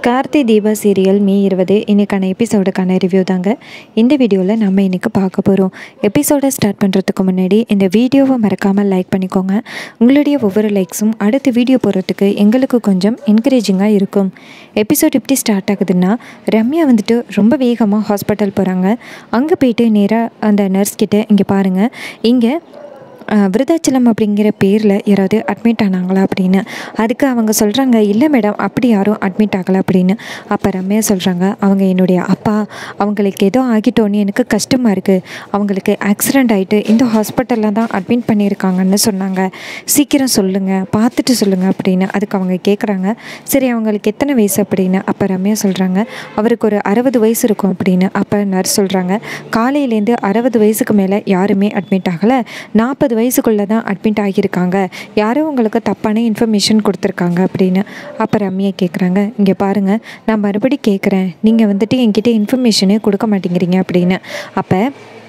Karthi Deepa serial மே இருபது இன்றைக்கான எபிசோடுக்கான review தாங்க இந்த வீடியோவில் நம்ம இன்றைக்கி பார்க்க போகிறோம் எபிசோடை ஸ்டார்ட் பண்ணுறதுக்கு முன்னாடி இந்த வீடியோவை மறக்காமல் லைக் பண்ணிக்கோங்க உங்களுடைய ஒவ்வொரு லைக்ஸும் அடுத்த வீடியோ போடுறதுக்கு எங்களுக்கு கொஞ்சம் என்கரேஜிங்காக இருக்கும் எபிசோட் எப்படி ஸ்டார்ட் ஆகுதுன்னா ரம்யா வந்துட்டு ரொம்ப வேகமாக ஹாஸ்பிட்டல் போகிறாங்க அங்கே போயிட்டு நேராக அந்த நர்ஸ் கிட்ட இங்கே பாருங்கள் இங்கே அஹ், விருதாச்சலம் அப்படிங்கிற பேரில் யாராவது அட்மிட் ஆனாங்களா அப்படின்னு அதுக்கு அவங்க சொல்கிறாங்க இல்லை மேடம் அப்படி யாரும் அட்மிட் ஆகலை அப்படின்னு அப்போ ரம்யா சொல்கிறாங்க அவங்க என்னுடைய அப்பா அவங்களுக்கு ஏதோ ஆகிட்டோன்னு எனக்கு கஷ்டமாக இருக்குது அவங்களுக்கு ஆக்சிடெண்ட் ஆகிட்டு இந்த ஹாஸ்பிட்டலில் தான் அட்மிட் பண்ணியிருக்காங்கன்னு சொன்னாங்க சீக்கிரம் சொல்லுங்கள் பார்த்துட்டு சொல்லுங்கள் அப்படின்னு அதுக்கு அவங்க கேட்குறாங்க சரி அவங்களுக்கு எத்தனை வயசு அப்படின்னு அப்போ ரம்யா சொல்கிறாங்க அவருக்கு ஒரு அறுபது வயசு இருக்கும் அப்படின்னு அப்போ நர்ஸ் சொல்கிறாங்க காலையிலேருந்து அறுபது வயசுக்கு மேலே யாருமே அட்மிட் ஆகலை நாற்பது வயசுக்குள்ளே தான் அட்மிட் ஆகியிருக்காங்க யாரோ உங்களுக்கு தப்பான இன்ஃபர்மேஷன் கொடுத்துருக்காங்க அப்படின்னு அப்போ ரம்யா கேட்குறாங்க இங்கே பாருங்கள் நான் மறுபடி கேட்குறேன் நீங்கள் வந்துட்டு என்கிட்ட இன்ஃபர்மேஷனே கொடுக்க மாட்டேங்கிறீங்க அப்படின்னு அப்போ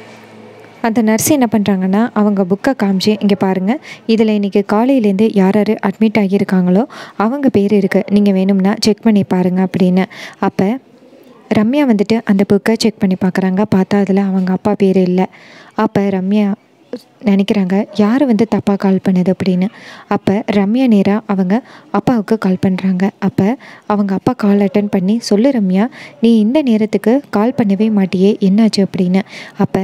அந்த நர்ஸ் என்ன பண்ணுறாங்கன்னா அவங்க புக்கை காமிச்சு இங்கே பாருங்கள் இதில் இன்றைக்கி காலையிலேருந்து யார் யார் அட்மிட் ஆகியிருக்காங்களோ அவங்க பேர் இருக்குது நீங்கள் வேணும்னா செக் பண்ணி பாருங்கள் அப்படின்னு அப்போ ரம்யா வந்துட்டு அந்த புக்கை செக் பண்ணி பார்க்குறாங்க பார்த்தா அதில் அவங்க அப்பா பேர் இல்லை அப்போ ரம்யா நினைக்கிறாங்க யார் வந்து தப்பாக கால் பண்ணது அப்படின்னு அப்போ ரம்யா நேராக அவங்க அப்பாவுக்கு கால் பண்ணுறாங்க அப்போ அவங்க அப்பா கால் அட்டன் பண்ணி சொல்லு ரம்யா நீ இந்த நேரத்துக்கு கால் பண்ணவே மாட்டியே என்னாச்சு அப்படின்னு அப்போ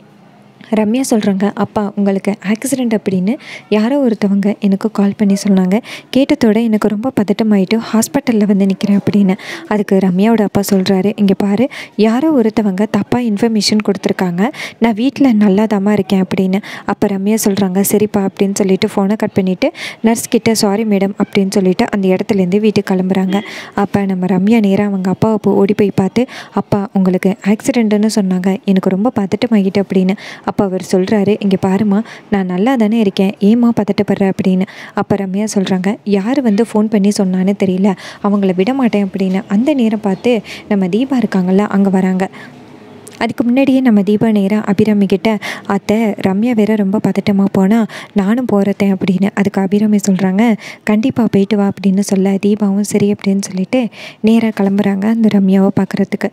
ரம்யா சொல்கிறாங்க அப்பா உங்களுக்கு ஆக்சிடெண்ட் அப்படின்னு யாரோ ஒருத்தவங்க எனக்கு கால் பண்ணி சொன்னாங்க கேட்டதோட எனக்கு ரொம்ப பதட்டமாயிட்டு ஹாஸ்பிட்டலில் வந்து நிற்கிறேன் அப்படின்னு அதுக்கு ரம்யாவோட அப்பா சொல்கிறாரு இங்கே பாரு யாரோ ஒருத்தவங்க தப்பாக இன்ஃபர்மேஷன் கொடுத்துருக்காங்க நான் வீட்டில் நல்லாதாம்மா இருக்கேன் அப்படின்னு அப்போ ரம்யா சொல்கிறாங்க சரிப்பா அப்படின்னு சொல்லிட்டு ஃபோனை கட் பண்ணிவிட்டு நர்ஸ் கிட்ட சாரி மேடம் அப்படின்னு சொல்லிட்டு அந்த இடத்துலேருந்து வீட்டுக்கு கிளம்புறாங்க அப்போ நம்ம ரம்யா நேராக அவங்க அப்பாவை போ ஓடி போய் பார்த்து அப்பா உங்களுக்கு ஆக்சிடெண்ட்டுன்னு சொன்னாங்க எனக்கு ரொம்ப பதட்டமாகிட்டு அப்படின்னு அப்போ அவர் சொல்கிறாரு இங்கே பாருமா நான் நல்லா தானே இருக்கேன் ஏம்மா பதட்டப்படுற அப்படின்னு அப்போ ரம்யா சொல்கிறாங்க யார் வந்து ஃபோன் பண்ணி சொன்னான்னு தெரியல அவங்கள விட மாட்டேன் அப்படின்னு அந்த நேரம் பார்த்து நம்ம தீபா இருக்காங்கல்ல அங்கே வராங்க அதுக்கு முன்னாடியே நம்ம தீபா நேராக அபிராமி கிட்ட அத்தை ரம்யா வேற ரொம்ப பதட்டமாக போனால் நானும் போகிறத்தேன் அப்படின்னு அதுக்கு அபிராமி சொல்கிறாங்க கண்டிப்பாக போயிட்டு வா அப்படின்னு சொல்ல தீபாவும் சரி அப்படின்னு சொல்லிட்டு நேராக கிளம்புறாங்க அந்த ரம்யாவை பார்க்குறதுக்கு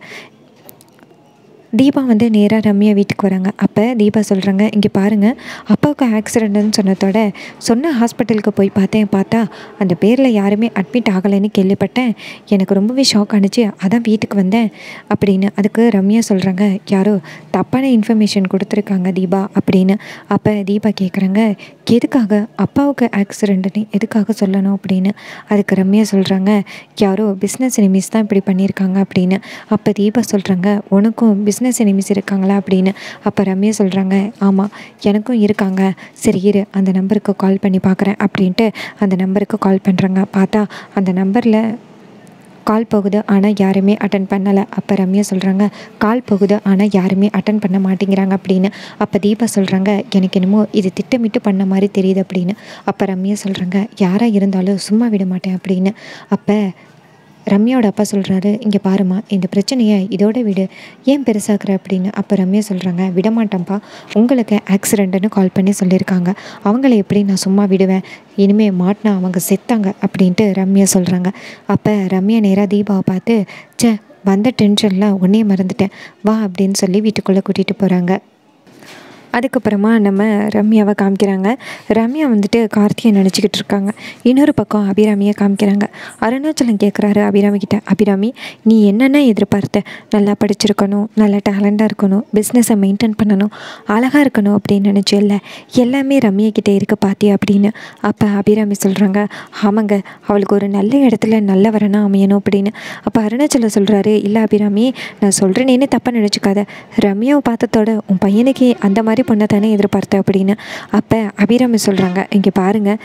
தீபா வந்து நேராக ரம்யா வீட்டுக்கு வராங்க அப்போ தீபா சொல்கிறாங்க இங்கே பாருங்கள் அப்பாவுக்கு ஆக்சிடெண்ட்டுன்னு சொன்னதோட சொன்ன ஹாஸ்பிட்டலுக்கு போய் பார்த்தேன் பார்த்தா அந்த பேரில் யாருமே அட்மிட் ஆகலைன்னு கேள்விப்பட்டேன் எனக்கு ரொம்பவே ஷாக் ஆனிச்சு அதான் வீட்டுக்கு வந்தேன் அப்படின்னு அதுக்கு ரம்யா சொல்கிறாங்க யாரோ தப்பான இன்ஃபர்மேஷன் கொடுத்துருக்காங்க தீபா அப்படின்னு அப்போ தீபா கேட்குறாங்க எதுக்காக அப்பாவுக்கு ஆக்சிடெண்ட்டுன்னு எதுக்காக சொல்லணும் அப்படின்னு அதுக்கு ரம்யா சொல்கிறாங்க யாரோ பிஸ்னஸ் எனிமீஸ் தான் இப்படி பண்ணியிருக்காங்க அப்படின்னு அப்போ தீபா சொல்கிறாங்க உனக்கும் பிஸ்னஸ் எனிமீஸ் இருக்காங்களா அப்படின்னு அப்போ ரம்யா சொல்கிறாங்க ஆமாம் எனக்கும் இருக்காங்க சரி இரு அந்த நம்பருக்கு கால் பண்ணி பார்க்குறேன் அப்படின்ட்டு அந்த நம்பருக்கு கால் பண்ணுறாங்க பார்த்தா அந்த நம்பரில் கால் போகுது ஆனால் யாருமே அட்டன் பண்ணலை அப்போ ரம்யா சொல்கிறாங்க கால் போகுது ஆனால் யாருமே அட்டன் பண்ண மாட்டேங்கிறாங்க அப்படின்னு அப்போ தீபா சொல்கிறாங்க எனக்கு என்னமோ இது திட்டமிட்டு பண்ண மாதிரி தெரியுது அப்படின்னு அப்போ ரம்யா சொல்கிறாங்க யாராக இருந்தாலும் சும்மா விட மாட்டேன் அப்படின்னு அப்போ ரம்யாவோட அப்பா சொல்கிறாரு இங்கே பாருமா இந்த பிரச்சனையை இதோட விடு ஏன் பெருசாக்குற அப்படின்னு அப்போ ரம்யா சொல்கிறாங்க விடமாட்டேன்ப்பா உங்களுக்கு ஆக்சிடெண்ட்டுன்னு கால் பண்ணி சொல்லியிருக்காங்க அவங்கள எப்படி நான் சும்மா விடுவேன் இனிமே மாட்டினா அவங்க செத்தாங்க அப்படின்ட்டு ரம்யா சொல்கிறாங்க அப்போ ரம்யா நேராக தீபாவை பார்த்து ச்சே வந்த டென்ஷனில் உன்னே மறந்துட்டேன் வா அப்படின்னு சொல்லி வீட்டுக்குள்ளே கூட்டிகிட்டு போகிறாங்க அதுக்கப்புறமா நம்ம ரம்யாவை காமிக்கிறாங்க ரம்யா வந்துட்டு கார்த்தியை நினச்சிக்கிட்டு இருக்காங்க இன்னொரு பக்கம் அபிராமியை காமிக்கிறாங்க அருணாச்சலம் கேட்குறாரு அபிராமி கிட்ட அபிராமி நீ என்னென்ன எதிர்பார்த்த நல்லா படிச்சிருக்கணும் நல்லா டேலண்டாக இருக்கணும் பிஸ்னஸை மெயின்டைன் பண்ணணும் அழகாக இருக்கணும் அப்படின்னு நினச்சேல்ல எல்லாமே ரம்யா கிட்டே இருக்க பாத்தி அப்படின்னு அப்போ அபிராமி சொல்கிறாங்க ஆமாங்க அவளுக்கு ஒரு நல்ல இடத்துல நல்ல வரனா அமையணும் அப்படின்னு அப்போ அருணாச்சலம் சொல்கிறாரு இல்லை அபிராமி நான் சொல்கிறேனேன்னு தப்பாக நினச்சிக்காத ரம்யாவை பார்த்ததோட உன் பையனுக்கு அந்த மாதிரி பொண்ணை தானே எதிர்பார்த்த அப்படின்னு அப்போ அபிராமி சொல்கிறாங்க இங்கே பாருங்கள்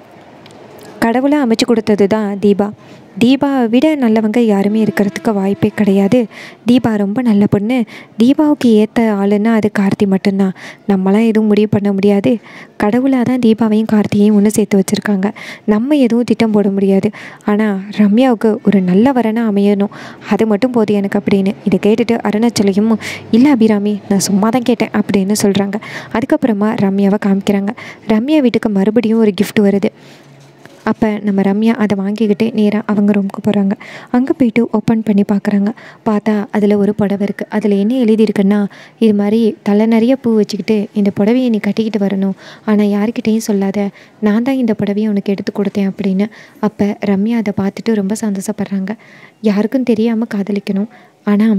கடவுளாக அமைச்சு கொடுத்தது தான் தீபா தீபாவை விட நல்லவங்க யாருமே இருக்கிறதுக்கு வாய்ப்பே கிடையாது தீபா ரொம்ப நல்ல பொண்ணு தீபாவுக்கு ஏற்ற ஆளுன்னா அது கார்த்தி மட்டும்தான் நம்மளாம் எதுவும் முடிவு பண்ண முடியாது கடவுளாக தான் தீபாவையும் கார்த்தியையும் ஒன்று சேர்த்து வச்சுருக்காங்க நம்ம எதுவும் திட்டம் போட முடியாது ஆனால் ரம்யாவுக்கு ஒரு நல்ல வரனா அமையணும் அது மட்டும் போதும் எனக்கு அப்படின்னு இதை கேட்டுட்டு அருணாச்சலையும் இல்லை அபிராமி நான் சும்மா தான் கேட்டேன் அப்படின்னு சொல்கிறாங்க அதுக்கப்புறமா ரம்யாவை காமிக்கிறாங்க ரம்யா வீட்டுக்கு மறுபடியும் ஒரு gift வருது அப்போ நம்ம ரம்யா அதை வாங்கிக்கிட்டு நேராக அவங்க ரூமுக்கு போகிறாங்க அங்கே போயிட்டு ஓப்பன் பண்ணி பார்க்குறாங்க பார்த்தா அதில் ஒரு புடவை இருக்குது அதில் என்ன எழுதியிருக்குன்னா இது மாதிரி தலை நிறைய பூ வச்சுக்கிட்டு இந்த புடவையை நீ கட்டிக்கிட்டு வரணும் ஆனால் யாருக்கிட்டேயும் சொல்லாத நான் தான் இந்த புடவையை உனக்கு எடுத்து கொடுத்தேன் அப்படின்னு அப்போ ரம்யா அதை பார்த்துட்டு ரொம்ப சந்தோஷப்படுறாங்க யாருக்கும் தெரியாமல் காதலிக்கணும் ஆனால்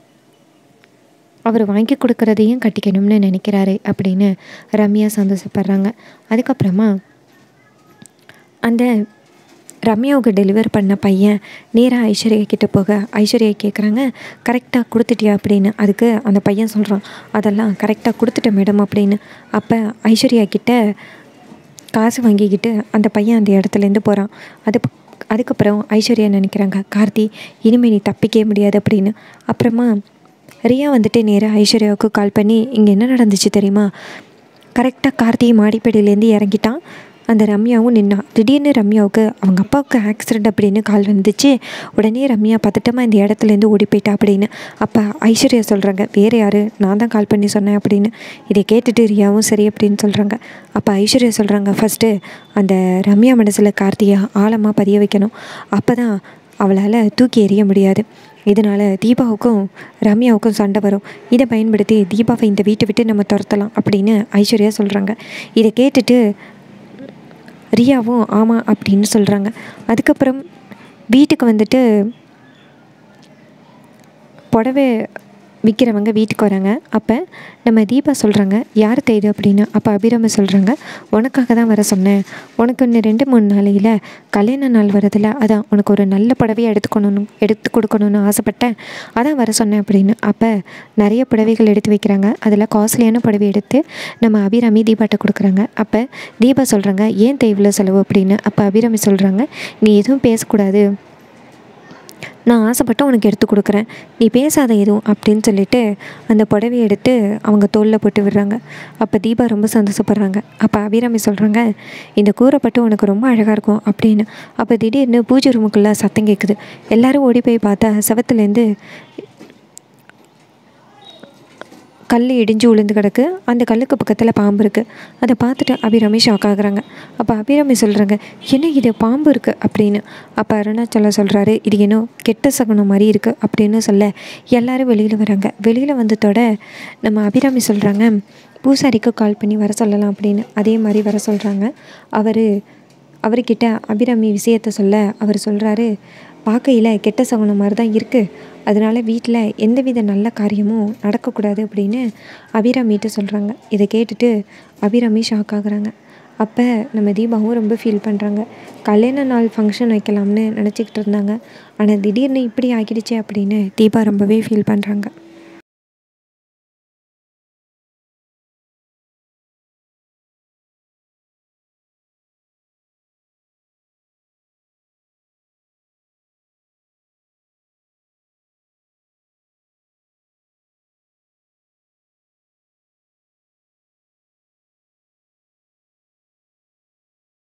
அவர் வாங்கி கொடுக்குறதையும் கட்டிக்கணும்னு நினைக்கிறாரு அப்படின்னு ரம்யா சந்தோஷப்படுறாங்க அதுக்கப்புறமா அந்த ரம்யாவுக்கு டெலிவர் பண்ண பையன் நேராக ஐஸ்வர்யா கிட்ட போக ஐஸ்வர்யா கேட்குறாங்க கரெக்டாக கொடுத்துட்டியா அப்படின்னு அதுக்கு அந்த பையன் சொல்கிறான் அதெல்லாம் கரெக்டாக கொடுத்துட்டேன் மேடம் அப்படின்னு அப்போ ஐஸ்வர்யா கிட்ட காசு வாங்கிக்கிட்டு அந்த பையன் அந்த இடத்துலேருந்து போகிறான் அது அதுக்கப்புறம் ஐஸ்வர்யா நினைக்கிறாங்க கார்த்தி இனிமேல் நீ தப்பிக்கவே முடியாது அப்படின்னு அப்புறமா ரியா வந்துட்டு நேராக ஐஸ்வர்யாவுக்கு கால் பண்ணி இங்கே என்ன நடந்துச்சு தெரியுமா கரெக்டாக கார்த்தி மாடிப்படியிலேருந்து இறங்கிட்டான் அந்த ரம்யாவும் நின்னான் திடீர்னு ரம்யாவுக்கு அவங்க அப்பாவுக்கு ஆக்சிடெண்ட் அப்படின்னு கால் வந்துச்சு உடனே ரம்யா பதட்டமாக இந்த இடத்துலேருந்து ஓடி போயிட்டா அப்படின்னு அப்போ ஐஸ்வர்யா சொல்கிறாங்க வேறு யார் நான் தான் கால் பண்ணி சொன்னேன் அப்படின்னு இதை கேட்டுட்டு ரியாவும் சரி அப்படின்னு சொல்கிறாங்க அப்போ ஐஸ்வர்யா சொல்கிறாங்க ஃபஸ்ட்டு அந்த ரம்யா மனசில் கார்த்தியை ஆழமாக பதிய வைக்கணும் அப்போ தான் அவளால் தூக்கி எறிய முடியாது இதனால் தீபாவுக்கும் ரம்யாவுக்கும் சண்டை வரும் இதை பயன்படுத்தி தீபாவை இந்த வீட்டை விட்டு நம்ம துரத்தலாம் அப்படின்னு ஐஸ்வர்யா சொல்கிறாங்க இதை கேட்டுட்டு ரியாவும் ஆமாம் அப்படின்னு சொல்கிறாங்க அதுக்கப்புறம் வீட்டுக்கு வந்துட்டு புடவை விற்கிறவங்க வீட்டுக்கு வராங்க அப்போ நம்ம தீபா சொல்கிறாங்க யார் இது அப்படின்னு அப்போ அபிராமி சொல்கிறாங்க உனக்காக தான் வர சொன்னேன் உனக்கு இன்னும் ரெண்டு மூணு நாளையில் கல்யாண நாள் வரதில் அதான் உனக்கு ஒரு நல்ல புடவையை எடுத்துக்கணும் எடுத்து கொடுக்கணும்னு ஆசைப்பட்டேன் அதான் வர சொன்னேன் அப்படின்னு அப்போ நிறைய புடவைகள் எடுத்து வைக்கிறாங்க அதில் காஸ்ட்லியான புடவை எடுத்து நம்ம அபிராமி தீபாட்ட கொடுக்குறாங்க அப்போ தீபா சொல்கிறாங்க ஏன் தேவையில்ல செலவு அப்படின்னு அப்போ அபிராமி சொல்கிறாங்க நீ எதுவும் பேசக்கூடாது நான் ஆசைப்பட்டு உனக்கு எடுத்து கொடுக்குறேன் நீ பேசாத எதுவும் அப்படின்னு சொல்லிட்டு அந்த புடவையை எடுத்து அவங்க தோளில் போட்டு விடுறாங்க அப்போ தீபா ரொம்ப சந்தோஷப்படுறாங்க அப்போ அபிராமி சொல்கிறாங்க இந்த கூரைப்பட்டு உனக்கு ரொம்ப அழகாக இருக்கும் அப்படின்னு அப்போ திடீர்னு பூஜை ரூமுக்குள்ளே சத்தம் கேட்குது எல்லாரும் ஓடி போய் பார்த்தா செவத்துலேருந்து கல் இடிஞ்சு விழுந்து கிடக்கு அந்த கல்லுக்கு பக்கத்தில் பாம்பு இருக்குது அதை பார்த்துட்டு அபிராமி ஷாக் ஆகுறாங்க அப்போ அபிராமி சொல்கிறாங்க என்ன இது பாம்பு இருக்குது அப்படின்னு அப்போ அருணாச்சலம் சொல்கிறாரு இது என்ன கெட்ட சகுனம் மாதிரி இருக்குது அப்படின்னு சொல்ல எல்லாரும் வெளியில் வராங்க வெளியில் வந்ததோட நம்ம அபிராமி சொல்கிறாங்க பூசாரிக்கு கால் பண்ணி வர சொல்லலாம் அப்படின்னு அதே மாதிரி வர சொல்கிறாங்க அவர் அவர்கிட்ட அபிராமி விஷயத்த சொல்ல அவர் சொல்கிறாரு பார்க்கையில் கெட்ட சகுனம் மாதிரி தான் இருக்குது அதனால் வீட்டில் எந்தவித நல்ல காரியமும் நடக்கக்கூடாது அப்படின்னு அபிராமிகிட்ட சொல்கிறாங்க இதை கேட்டுட்டு அபிராமி ஷாக் ஆகுறாங்க அப்போ நம்ம தீபாவும் ரொம்ப ஃபீல் பண்ணுறாங்க கல்யாண நாள் ஃபங்க்ஷன் வைக்கலாம்னு நினச்சிக்கிட்டு இருந்தாங்க ஆனால் திடீர்னு இப்படி ஆகிடுச்சே அப்படின்னு தீபா ரொம்பவே ஃபீல் பண்ணுறாங்க